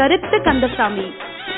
கருத்து கந்தசாமி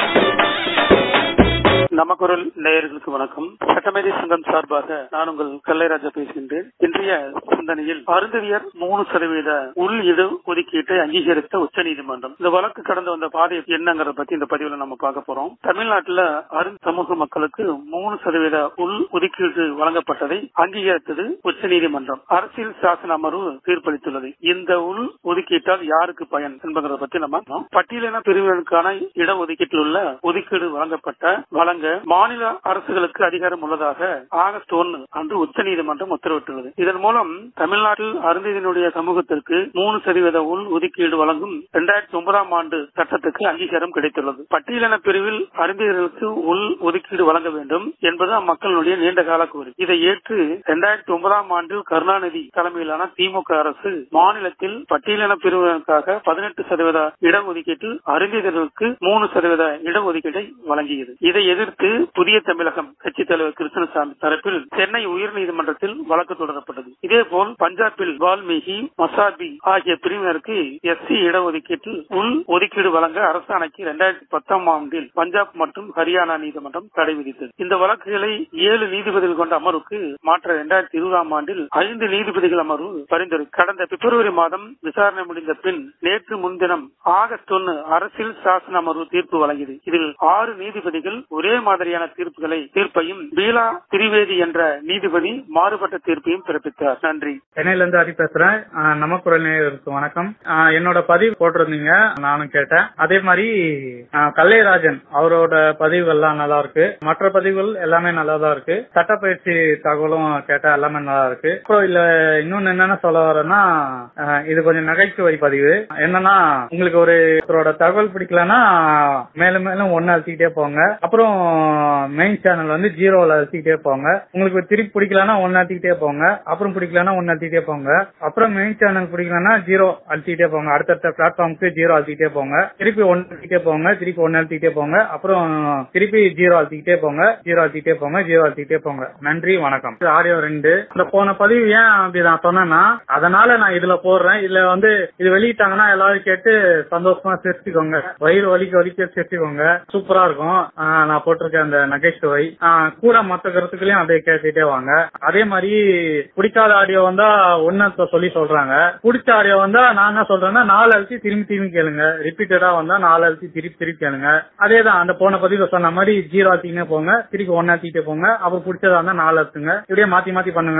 நமக்குரல் நேயர்களுக்கு வணக்கம் சட்டமேதை சங்கம் சார்பாக நான் உங்கள் கல்லைராஜா பேசுகின்றேன் இன்றைய சிந்தனையில் அருந்ததியர் மூணு சதவீத உள் இட ஒதுக்கீட்டை அங்கீகரித்த உச்சநீதிமன்றம் இந்த வழக்கு கடந்து வந்த பாதை என்னங்கறத பத்தி இந்த பதிவுல நம்ம பார்க்க போறோம் தமிழ்நாட்டுல அருண் சமூக மக்களுக்கு மூணு சதவீத உள் ஒதுக்கீடு வழங்கப்பட்டதை அங்கீகரித்தது உச்சநீதிமன்றம் அரசியல் சாசன அமர்வு தீர்ப்பளித்துள்ளது இந்த உள் ஒதுக்கீட்டால் யாருக்கு பயன் என்பதை பத்தி நம்ம பார்ப்போம். பட்டியலின பிரிவினருக்கான இடஒதுக்கீட்டில் உள்ள ஒதுக்கீடு வழங்கப்பட்ட வழங்க மாநில அரசுகளுக்கு அதிகாரம் உள்ளதாக ஆகஸ்ட் ஒன்னு அன்று உச்சநீதிமன்றம் உத்தரவிட்டுள்ளது இதன் மூலம் தமிழ்நாட்டில் அருந்ததியினுடைய சமூகத்திற்கு மூணு சதவீத உள் ஒதுக்கீடு வழங்கும் இரண்டாயிரத்தி ஒன்பதாம் ஆண்டு சட்டத்துக்கு அங்கீகாரம் கிடைத்துள்ளது பட்டியலின பிரிவில் அருந்ததியர்களுக்கு உள் ஒதுக்கீடு வழங்க வேண்டும் என்பது அம்மக்களுடைய நீண்ட கால கோரிக்கை இதை ஏற்று இரண்டாயிரத்தி ஒன்பதாம் ஆண்டில் கருணாநிதி தலைமையிலான திமுக அரசு மாநிலத்தில் பட்டியலின பிரிவினருக்காக பதினெட்டு சதவீத இடஒதுக்கீட்டில் அருந்ததியர்களுக்கு மூணு சதவீத இடஒதுக்கீட்டை வழங்கியது இதை எதிர்த்து புதிய தமிழகம் கட்சித் தலைவர் கிருஷ்ணசாமி தரப்பில் சென்னை உயர்நீதிமன்றத்தில் வழக்கு தொடரப்பட்டது இதேபோல் பஞ்சாபில் வால்மீகி மசாபி ஆகிய பிரிவினருக்கு எஸ்சி இடஒதுக்கீட்டில் உள் ஒதுக்கீடு வழங்க அரசாணைக்கு இரண்டாயிரத்தி பத்தாம் ஆண்டில் பஞ்சாப் மற்றும் ஹரியானா நீதிமன்றம் தடை விதித்தது இந்த வழக்குகளை ஏழு நீதிபதிகள் கொண்ட அமர்வுக்கு மாற்ற இரண்டாயிரத்தி இருபதாம் ஆண்டில் ஐந்து நீதிபதிகள் அமர்வு பரிந்துரை கடந்த பிப்ரவரி மாதம் விசாரணை முடிந்த பின் நேற்று முன்தினம் ஆகஸ்ட் ஒன்னு அரசியல் சாசன அமர்வு தீர்ப்பு வழங்கியது இதில் ஆறு நீதிபதிகள் ஒரே மாதிரியான தீர்ப்புகளை தீர்ப்பையும் பீலா திரிவேதி என்ற நீதிபதி மாறுபட்ட தீர்ப்பையும் பிறப்பித்தார் நன்றி சென்னையில இருந்து ஹரி பேசுறேன் ஆஹ் நமக்குரல் நேயருக்கு வணக்கம் ஆஹ் என்னோட பதிவு போட்டிருந்தீங்க நானும் கேட்டேன் அதே மாதிரி ஆஹ் கல்லைராஜன் அவரோட பதிவு எல்லாம் நல்லா இருக்கு மற்ற பதிவுகள் எல்லாமே நல்லா தான் இருக்கு சட்டப்பயிற்சி தகவலும் கேட்டா எல்லாமே நல்லா இருக்கு அப்புறம் இல்ல இன்னொன்னு என்னென்ன சொல்ல வரேன்னா ஆஹ் இது கொஞ்சம் நகைச்சுவை பதிவு என்னன்னா உங்களுக்கு ஒரு ஒருத்தரோட தகவல் பிடிக்கலன்னா மேலும் மேலும் ஒன்னு அழுத்திக்கிட்டே போங்க அப்புறம் மெயின் சேனல் வந்து ஜீரோல அழுத்திக்கிட்டே போங்க உங்களுக்கு திருப்பி பிடிக்கலன்னா ஒன்னு அழுத்திக்கிட்டே போங்க அப்புறம் பிடிக்கலன்னா ஒன்னு அழுத்திக்கிட்டே போங்க அப்புறம் மெயின் சேனல் பிடிக்கலன்னா ஜீரோ அழுத்திக்கிட்டே போங்க அடுத்தடுத்த பிளாட்ஃபார்முக்கு ஜீரோ அழுத்திக்கிட்டே போங்க திருப்பி ஒன்னு அழுத்திக்கிட்டே போங்க திருப்பி ஒன்னு அழுத்திக்கிட்டே போங்க அப்புறம் திருப்பி ஜீரோ அழுத்திக்கிட்டே போங்க ஜீரோ அழுத்திக்கிட்டே போங்க ஜீரோ அழுத்திக்கிட்டே போங்க நன்றி வணக்கம் ஆடியோ ரெண்டு இந்த போன பதிவு ஏன் அப்படி நான் சொன்னேன்னா அதனால நான் இதுல போடுறேன் இதுல வந்து இது வெளியிட்டாங்கன்னா எல்லாரும் கேட்டு சந்தோஷமா சிரிச்சுக்கோங்க வயிறு வலிக்க வலிக்க சிரிச்சுக்கோங்க சூப்பரா இருக்கும் ஆஹ் நான் போட்டிருக்க அந்த நகைச்சுவை ஆஹ் கூட மத்த கருத்துக்களையும் அப்படியே கேட்டுட்டே வாங்க அதே மாதிரி பிடிக்காத ஆடியோ வந்தா ஒன்னு சொல்லி சொல்றாங்க பிடிச்ச ஆடியோ வந்தா நான் என்ன சொல்றேன்னா நாலு அழுத்தி திரும்பி திரும்பி கேளுங்க ரிப்பீட்டடா வந்தா நாலு அழுத்தி திருப்பி திருப்பி கேளுங்க அதேதான் அந்த போன பதிவு சொன்ன மாதிரி ஜீரோ அழுத்திக்கினே போங்க திருப்பி ஒன்னு அழுத்திட்டே போங்க அப்புறம் பிடிச்சதா இருந்தா நாலு அழுத்துங்க இப்படியே மாத்தி மாத்தி பண்ணுங்க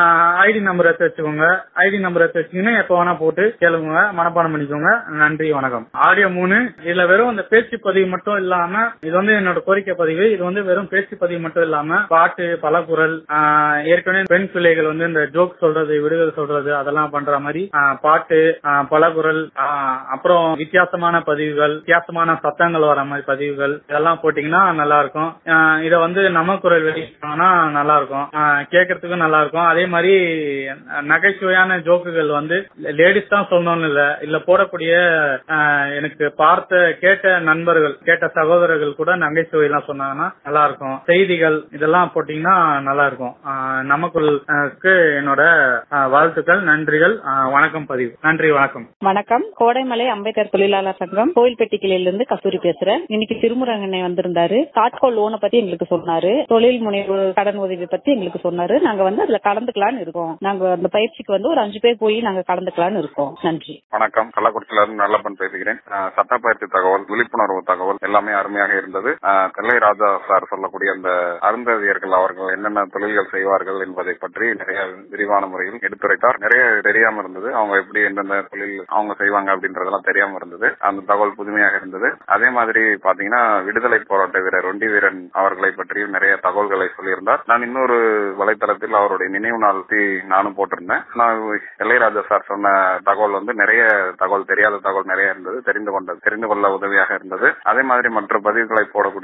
ஐடி நம்பர் எடுத்து வச்சுக்கோங்க ஐடி நம்பர் எடுத்து வச்சுக்கின்னு எப்ப வேணா போட்டு கேளுங்க மனப்பாடம் பண்ணிக்கோங்க நன்றி வணக்கம் ஆடியோ மூணு இதுல வெறும் இந்த பேச்சு பதிவு மட்டும் இல்லாம இது வந்து என்னோட கோரிக்கை பதிவு இது வந்து வெறும் பேச்சு பதிவு மட்டும் இல்லாம பாட்டு பலகுரல் ஆஹ் ஏற்கனவே பெண் பிள்ளைகள் வந்து இந்த ஜோக் சொல்றது விடுதல் சொல்றது அதெல்லாம் பண்ற மாதிரி ஆஹ் பாட்டு ஆஹ் பலகுரல் ஆஹ் அப்புறம் வித்தியாசமான பதிவுகள் வித்தியாசமான சத்தங்கள் வர மாதிரி பதிவுகள் இதெல்லாம் போட்டீங்கன்னா நல்லா இருக்கும் ஆஹ் இத வந்து நம்ம குரல் வெளியிட்டாங்கன்னா நல்லா இருக்கும் ஆஹ் கேட்கறதுக்கும் நல்லா இருக்கும் அதே மாதிரி நகைச்சுவையான ஜோக்குகள் வந்து லேடிஸ் தான் சொல்லணும்னு இல்ல இல்ல போடக்கூடிய ஆஹ் எனக்கு பார்த்த கேட்ட நண்பர்கள் கேட்ட சகோதரர்கள் கூட நகைச்சுவை எல்லாம் சொன்னாங்கன்னா நல்லா இருக்கும் செய்திகள் இதெல்லாம் போட்டீங்கன்னா நல்லா இருக்கும் ஆஹ் நமக்குள்க்கு என்னோட ஆஹ் வாழ்த்துக்கள் நன்றிகள் ஆஹ் வணக்கம் பதிவு நன்றி வணக்கம் வணக்கம் கோடைமலை அம்பேத்கர் தொழிலாளர் சங்கம் கோயில்பட்டி கிளையிலிருந்து கஸ்தூரி பேசுறேன் இன்னைக்கு திருமுருகனை வந்திருந்தாரு காட்கோ லோனை பத்தி எங்களுக்கு சொன்னாரு தொழில் முனைவு கடன் உதவி பத்தி எங்களுக்கு சொன்னாரு நாங்க வந்து அதுல கலந்துக்கலாம்னு இருக்கோம் நாங்க அந்த பயிற்சிக்கு வந்து ஒரு அஞ்சு பேர் போய் நாங்க கலந்துக்கலாம்னு இருக்கோம் நன்றி வணக்கம் கள்ளக்குறிச்சியில இருந்து நல்லப்பன் பேசுகிறேன் அஹ் சட்டப்பயிற்சி தகவல் விழிப்புணர்வு தகவல் எல்லாமே அருமையாக இருந்தது அஹ் தில்லை ராஜா சார் சொல்லக்கூடிய அந்த அருந்ததியர்கள் அவர்கள் என்னென்ன தொழில்கள் செய்வார்கள் என்பதை பற்றி நிறைய விரிவான முறையில் எடுத்துரைத்தார் நிறைய தெரியாம இருந்தது அவங்க எப்படி எந்தெந்த தொழில் அவங்க செய்வாங்க அப்படின்றதெல்லாம் தெரியாம இருந்தது அந்த தகவல் புதுமையாக இருந்தது அதே மாதிரி பாத்தீங்கன்னா விடுதலை போராட்ட வீரர் ஒண்டி வீரன் அவர்களை பற்றியும் நிறைய தகவல்களை சொல்லியிருந்தார் நான் இன்னொரு வலைத்தளத்தில் அவருடைய நினைவு நாள் பத்தி நானும் போட்டிருந்தேன் நான் இளையராஜா சார் சொன்ன தகவல் வந்து நிறைய தகவல் தெரியாத தகவல் நிறைய இருந்தது தெரிந்து கொண்டது தெரிந்து கொள்ள உதவியாக இருந்தது அதே மாதிரி மற்ற பதிவுகளை போடக்கூடிய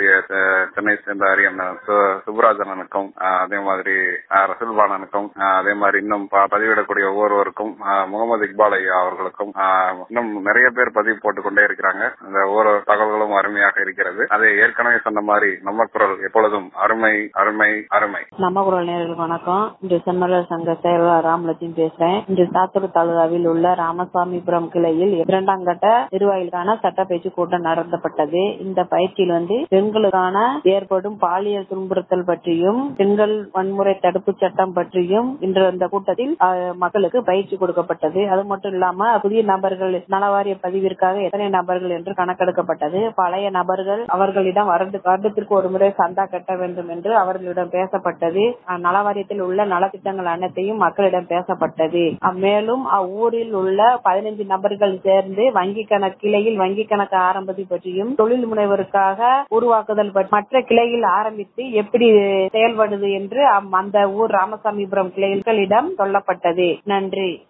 சென்னை சேர்ந்த அரியண்ணன் சு- சுப்ராஜனனுக்கும் ஆஹ், அதே மாதிரி ஆஹ், ரசூல்பானனுக்கும் ஆஹ், அதே மாதிரி இன்னும் ப- பதிவிடக்கூடிய ஒவ்வொருவருக்கும் ஆஹ், முகமது இக்பால் ஐயா அவர்களுக்கும் ஆஹ், இன்னும் நிறைய பேர் பதிவு போட்டுக்கொண்டே இருக்கிறாங்க அந்த ஒவ்வொரு தகவல்களும் அருமையாக இருக்கிறது அதை ஏற்கனவே சொன்ன மாதிரி நம்ம குரல் எப்பொழுதும் அருமை அருமை அருமை நம்ம குரல் நேர்களுக்கு வணக்கம் இன்று செம்மலர் சங்க செயலாளர் ராமலட்சுமி பேசுறேன் இன்று சாத்தூர் தாலுகாவில் உள்ள ராமசாமிபுரம் கிளையில் இரண்டாம் கட்ட நிர்வாகிகளுக்கான சட்ட பயிற்சி கூட்டம் நடத்தப்பட்டது இந்த பயிற்சியில் வந்து பெண்களுக்கான ஏற்படும் பாலியல் துன்புறுத்தல் பற்றியும் பெண்கள் வன்முறை தடுப்பு சட்டம் பற்றியும் இன்று இந்த கூட்டத்தில் அஹ், மக்களுக்கு பயிற்சி கொடுக்கப்பட்டது அது மட்டும் இல்லாம புதிய நபர்கள் நலவாரிய பதிவிற்காக எத்தனை நபர்கள் என்று கணக்கெடுக்கப்பட்டது பழைய நபர்கள் அவர்களிடம் வருட- வருடத்திற்கு ஒரு முறை சந்தா கட்ட வேண்டும் என்று அவர்களிடம் பேசப்பட்டது அஹ், நலவாரியத்தில் உள்ள நலத்திட்டங்கள் அனைத்தையும் மக்களிடம் பேசப்பட்டது அஹ், மேலும் அவ்வூரில் உள்ள பதினைந்து நபர்கள் சேர்ந்து வங்கி கணக்கு கிளையில் வங்கி கணக்கு ஆரம்பது பற்றியும் தொழில் முனைவருக்காக உருவாக்குதல் பற்றி மற்ற கிளையில் ஆரம்பித்து எப்படி செயல்படுது என்று அம்- அந்த ஊர் ராமசாமிபுரம் கிளைகளிடம் சொல்லப்பட்டது நன்றி